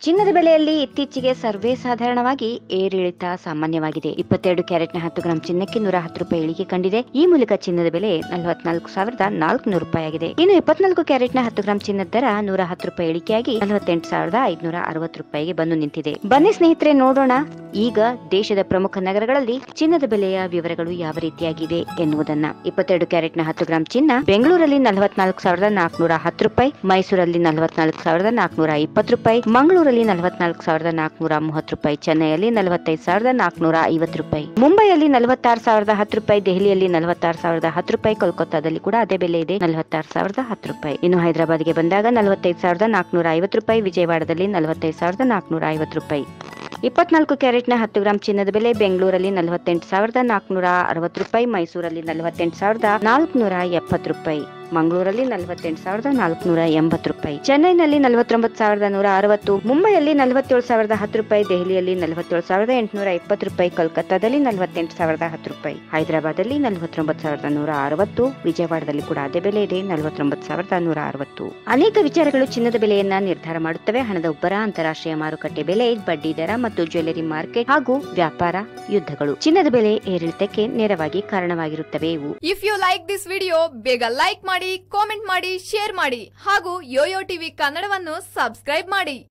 ಚಿನ್ನದ ಬೆಲೆಯಲ್ಲಿ ಇತ್ತೀಚೆಗೆ ಸರ್ವೇ ಸಾಧಾರಣವಾಗಿ ಏರಿಳಿತ ಸಾಮಾನ್ಯವಾಗಿದೆ ಇಪ್ಪತ್ತೆರಡು ಕ್ಯಾರೆಟ್ನ ಹತ್ತು ಗ್ರಾಂ ಚಿನ್ನಕ್ಕೆ ನೂರ ಹತ್ತು ರೂಪಾಯಿ ಇಳಿಕೆ ಕಂಡಿದೆ ಈ ಮೂಲಕ ಚಿನ್ನದ ಬೆಲೆ ನಲವತ್ನಾಲ್ಕು ಸಾವಿರದ ನಾಲ್ಕುನೂರು ರೂಪಾಯಿ ಆಗಿದೆ ಇನ್ನು ಇಪ್ಪತ್ನಾಲ್ಕು ಕ್ಯಾರೆಟ್ನ ಹತ್ತು ಗ್ರಾಂ ಚಿನ್ನದ ದರ ನೂರ ಹತ್ತು ರೂಪಾಯಿ ಇಳಿಕೆಯಾಗಿ ನಲವತ್ತೆಂಟು ಸಾವಿರದ ಐದುನೂರ ಅರವತ್ತು ರೂಪಾಯಿಗೆ ಬಂದು ನಿಂತಿದೆ ಬನ್ನಿ ಸ್ನೇಹಿತರೆ ನೋಡೋಣ ಈಗ ದೇಶದ ಪ್ರಮುಖ ನಗರಗಳಲ್ಲಿ ಚಿನ್ನದ ಬೆಲೆಯ ವಿವರಗಳು ಯಾವ ರೀತಿಯಾಗಿದೆ ಎನ್ನುವುದನ್ನ ಇಪ್ಪತ್ತೆರಡು ಕ್ಯಾರೆಟ್ನ ಹತ್ತು ಗ್ರಾಂ ಚಿನ್ನ ಬೆಂಗಳೂರಲ್ಲಿ ನಲವತ್ನಾಲ್ಕು ಸಾವಿರದ ನಾಲ್ಕುನೂರ ಹತ್ತು ರೂಪಾಯಿ ಮೈಸೂರಲ್ಲಿ ನಲವತ್ನಾಲ್ಕು ಸಾವಿರದ ನಾಲ್ಕುನೂರ ಇಪ್ಪತ್ತು ರೂಪಾಯಿ ಮಂಗಳೂರಲ್ಲಿ ನಲವತ್ನಾಲ್ಕು ಸಾವಿರದ ನಾಲ್ಕುನೂರ ಮೂವತ್ತು ರೂಪಾಯಿ ಚೆನ್ನೈಯಲ್ಲಿ ನಲವತ್ತೈದು ಸಾವಿರದ ನಾಲ್ಕುನೂರ ಐವತ್ತು ರೂಪಾಯಿ ಮುಂಬೈಯಲ್ಲಿ ನಲವತ್ತಾರು ಸಾವಿರದ ಹತ್ತು ರೂಪಾಯಿ ದೆಹಲಿಯಲ್ಲಿ ನಲವತ್ತಾರು ಸಾವಿರದ ಹತ್ತು ರೂಪಾಯಿ ಕೋಲ್ಕತ್ತಾದಲ್ಲಿ ಕೂಡ ಅದೇ ಬೆಲೆ ಇದೆ ನಲವತ್ತಾರು ಸಾವಿರದ ಹತ್ತು ರೂಪಾಯಿ ಇನ್ನು ಹೈದರಾಬಾದ್ಗೆ ಬಂದಾಗ ನಲವತ್ತೈದು ಸಾವಿರದ ನಾಲ್ಕುನೂರ ಐವತ್ತು ರೂಪಾಯಿ ವಿಜಯವಾಡದಲ್ಲಿ ನಲವತ್ತೈದು ಸಾವಿರದ ನಾಲ್ಕುನೂರ ಐವತ್ತು ರೂಪಾಯಿ ಇಪ್ಪತ್ನಾಲ್ಕು ಕ್ಯಾರೆಟ್ನ ಹತ್ತು ಗ್ರಾಂ ಚಿನ್ನದ ಬೆಲೆ ಬೆಂಗಳೂರಲ್ಲಿ ನಲವತ್ತೆಂಟು ಸಾವಿರದ ನಾಲ್ಕುನೂರ ಅರವತ್ತು ರೂಪಾಯಿ ಮೈಸೂರಲ್ಲಿ ನಲವತ್ತೆಂಟು ಸಾವಿರದ ನಾಲ್ಕುನೂರ ಎಪ್ಪತ್ತು ರೂಪಾಯಿ ಮಂಗಳೂರಲ್ಲಿ ನಲವತ್ತೆಂಟು ಸಾವಿರದ ನಾಲ್ಕುನೂರ ಎಂಬತ್ತು ರೂಪಾಯಿ ಚೆನ್ನೈನಲ್ಲಿ ನಲವತ್ತೊಂಬತ್ತು ಸಾವಿರದ ನೂರ ಅರವತ್ತು ಮುಂಬೈಯಲ್ಲಿ ನಲವತ್ತೇಳು ಸಾವಿರದ ಹತ್ತು ರೂಪಾಯಿ ದೆಹಲಿಯಲ್ಲಿ ನಲವತ್ತೇಳು ಸಾವಿರದ ಎಂಟುನೂರ ಇಪ್ಪತ್ತು ರೂಪಾಯಿ ಕೋಲ್ಕತ್ತಾದಲ್ಲಿ ನಲವತ್ತೆಂಟು ಸಾವಿರದ ಹತ್ತು ರೂಪಾಯಿ ಹೈದರಾಬಾದಲ್ಲಿ ನಲವತ್ತೊಂಬತ್ತು ಸಾವಿರದ ನೂರ ಅರವತ್ತು ವಿಜಯವಾಡದಲ್ಲಿ ಕೂಡ ಅದೇ ಬೆಲೆ ಇದೆ ನಲವತ್ತೊಂಬತ್ತು ಸಾವಿರದ ನೂರ ಅರವತ್ತು ಅನೇಕ ವಿಚಾರಗಳು ಚಿನ್ನದ ಬೆಲೆಯನ್ನ ನಿರ್ಧಾರ ಮಾಡುತ್ತವೆ ಹಣದ ಉಬ್ಬರ ಅಂತಾರಾಷ್ಟ್ರೀಯ ಮಾರುಕಟ್ಟೆ ಬೆಲೆ ಬಡ್ಡಿ ದರ ಮತ್ತು ಜ್ಯುವೆಲರಿ ಮಾರ್ಕೆಟ್ ಹಾಗೂ ವ್ಯಾಪಾರ ಯುದ್ಧಗಳು ಚಿನ್ನದ ಬೆಲೆ ಏರಿಳಿತಕ್ಕೆ ನೇರವಾಗಿ ಕಾರಣವಾಗಿರುತ್ತವೆ ಇವು if you like this video ಬೇಗ ಲೈಕ್ ಮಾಡಿ ಕಾಮೆಂಟ್ ಮಾಡಿ ಶೇರ್ ಮಾಡಿ ಹಾಗೂ ಯೋಯೋ ಟಿವಿ ಕನ್ನಡವನ್ನು ಸಬ್ಸ್ಕ್ರೈಬ್ ಮಾಡಿ